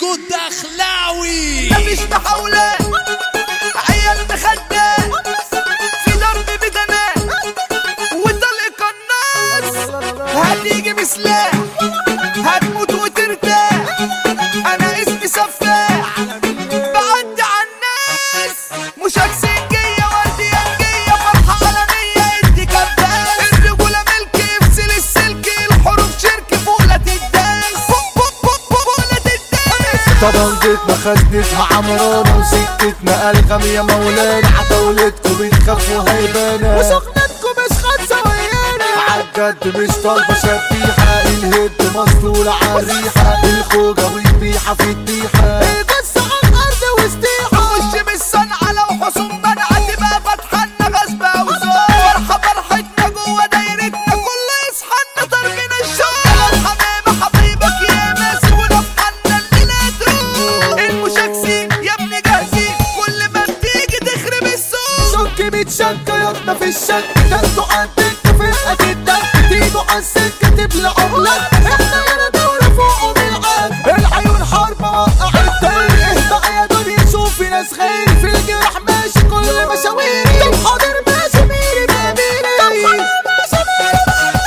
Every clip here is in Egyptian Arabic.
فيجو الدخلاوي مفيش محاولة عيال مخدة في ضرب بدنات وطلق الناس هتيجي بسلاح هتموت وترتاح انا اسمي سفاح بعدي على الناس مش اكسنجية ورديانجية فرحة عالمية ادي كباس الرجولة ملكي افصل السلك الحروف شرك فوق لا تداس فوق فوق فوق فوق لا تداس طبعا جيتنا خدتنا عمرانة وسكتنا ألغم يا مولانا عتولتكم بتخافوا هيبانة وسخنتكم مش خالصة ويانا عالجد مش طالبة شبيحة الهد مسطولة عالريحة الخوجة والبيحة في الديحة بس على الارض واستيحة وش مش صنعة لو حصون منعة تبقى فتحنا غصبة وزور فرحة فرحتنا جوه دايرتنا كل يصحنا طرفنا الشوق الحمامة حبيبك يا ناس ونفحنا الليلة تروح المشاكسين يا ابني جاهزين كل ما بتيجي تخرب السوق شك بيتشك ياضنا في الشك ده انتوا عندك فرقة جدا تيجوا عالسكة تبلعوا بلاد احنا يانا دولة فوق من العاد العيون حربة وقعت تاني اهدى يا دنيا شوفي ناس غيري في الجرح ماشي كل مشاويري طب حاضر ماشي ميري باميري طب حاضر ماشي ميري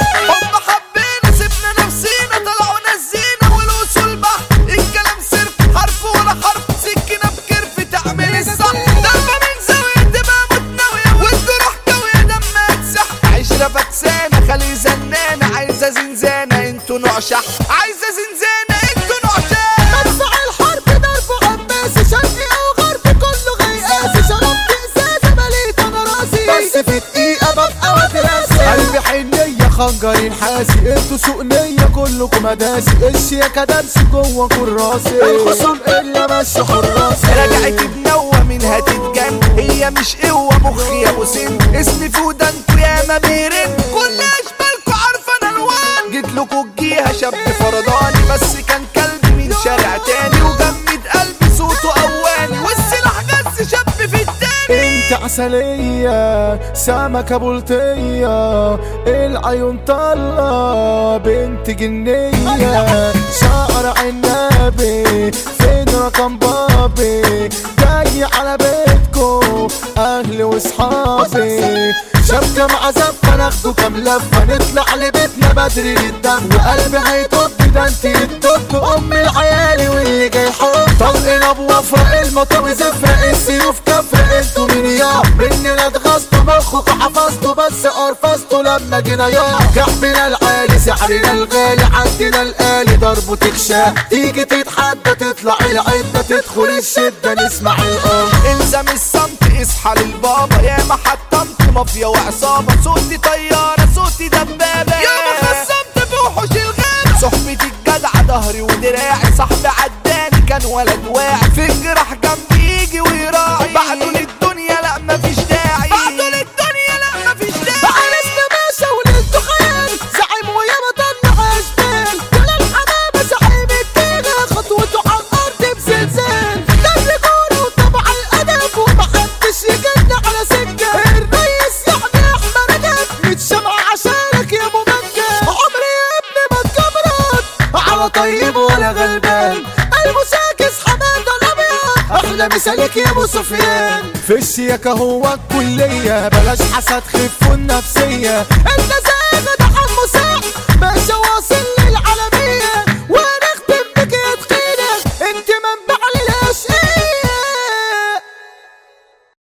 حب حبينا سيبنا نفسينا طلعوا نزينا والوصول بحر الكلام صرف حرف ولا حرف سكينة بكرف تعمل الصح ضربة من زاوية تبقى متناوية والجروح قوية دمها تسح عشرة فكسانة خلي زنانة عايزة زنزانة انتوا نوع شح عايزة زنزانة انتوا نوع شح مدفع الحرب ضرب عباسي شرقي او غربي كله غيقاسي شربت ازازه مليت انا راسي بس في دقيقه ببقى واتراسي قلبي حنيه خنجر نحاسي انتوا سوق نيه كلكم مداسي الشياكه درس جوه كراسي الخصوم الا ماشي حراسي رجعت بنوة منها تتجن هي مش قوة مخي يا ابو سن اسمي فودا انتوا يا ما بيرن كل اشبالكوا عارفة انا الوان جيت لكوا الجيها شاب فرداني بس كان كلبي من شارع تاني وجمد قلبي صوته قواني والسلاح جس شاب في التاني انت عسلية سمكة بلطية العيون طلة بنت جنية شعر عنابي فين رقم بابي جاي على بيتكو اهلي واصحابي شبكة مع زفة ناخده كام لفة نطلع لبيتنا بدري للدم وقلبي هيطب ده انت التوب ام العيالي واللي جاي حب طلقنا بوفرة المطر زفرة السيوف كفرة انتوا مين يا مننا اتغصتوا مخكوا حفظتوا بس قرفزتوا لما جينا يا كعبنا العالي سحرنا الغالي عندنا الآلي ضربه تخشى تيجي تتحدى تطلع العدة تدخل الشدة نسمع الأم الزم الصمت اصحى للبابا يا ما حطمت مافيا وعصابة صوتي طيارة صوتي دبابة يا ما خصمت في وحوش الغابة صحبتي الجدعة ظهري ودراعي صاحبي عداني كان ولد واعي في الجراح جنبي يجي ويراعي بعده للدنيا لا مفيش داعي بعده للدنيا لا مفيش داعي عرسنا باشا ولدته خيال زعيم ويا بطلنا عشتين كل الحمامة زعيم الدنيا خطوته على الأرض بزلزال ده الرجولة وطبع الأدب ومحدش يجينا على سكة الريس يعني أحمر أدب متشمع عشانك يا ممجد عمري يا ابني ما اتجبرت على طيب ولا غلبان المساكس حمادة الأبيض أحلى مثالك يا أبو سفيان في الشياكة هو الكلية بلاش حسد خفوا النفسية الناس